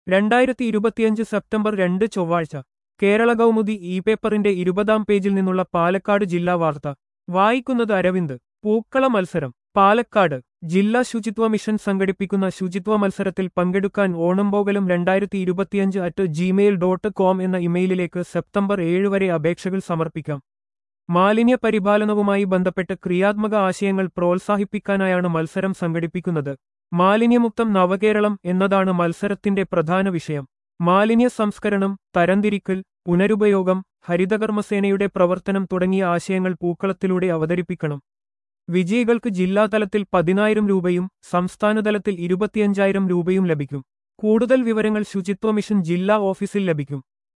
രണ്ടായിരത്തി ഇരുപത്തിയഞ്ച് സെപ്റ്റംബർ രണ്ട് ചൊവ്വാഴ്ച കേരള കൗമുദി ഇ പേപ്പറിന്റെ ഇരുപതാം പേജിൽ നിന്നുള്ള പാലക്കാട് ജില്ലാ വാർത്ത വായിക്കുന്നത് അരവിന്ദ് പൂക്കള മത്സരം പാലക്കാട് ജില്ലാ ശുചിത്വ മിഷൻ സംഘടിപ്പിക്കുന്ന ശുചിത്വ മത്സരത്തിൽ പങ്കെടുക്കാൻ ഓണംപോകലും രണ്ടായിരത്തി ഇരുപത്തിയഞ്ച് അറ്റ് ജിമെയിൽ ഡോട്ട് കോം എന്ന ഇമെയിലിലേക്ക് സെപ്റ്റംബർ ഏഴ് വരെ അപേക്ഷകൾ സമർപ്പിക്കാം മാലിന്യ പരിപാലനവുമായി ബന്ധപ്പെട്ട് ക്രിയാത്മക ആശയങ്ങൾ പ്രോത്സാഹിപ്പിക്കാനായാണ് മത്സരം സംഘടിപ്പിക്കുന്നത് മാലിന്യമുക്തം നവകേരളം എന്നതാണ് മത്സരത്തിന്റെ പ്രധാന വിഷയം മാലിന്യ സംസ്കരണം തരംതിരിക്കൽ പുനരുപയോഗം ഹരിതകർമ്മസേനയുടെ പ്രവർത്തനം തുടങ്ങിയ ആശയങ്ങൾ പൂക്കളത്തിലൂടെ അവതരിപ്പിക്കണം വിജയികൾക്ക് ജില്ലാതലത്തിൽ പതിനായിരം രൂപയും സംസ്ഥാനതലത്തിൽ ഇരുപത്തിയഞ്ചായിരം രൂപയും ലഭിക്കും കൂടുതൽ വിവരങ്ങൾ ശുചിത്വ മിഷൻ ജില്ലാ ഓഫീസിൽ ലഭിക്കും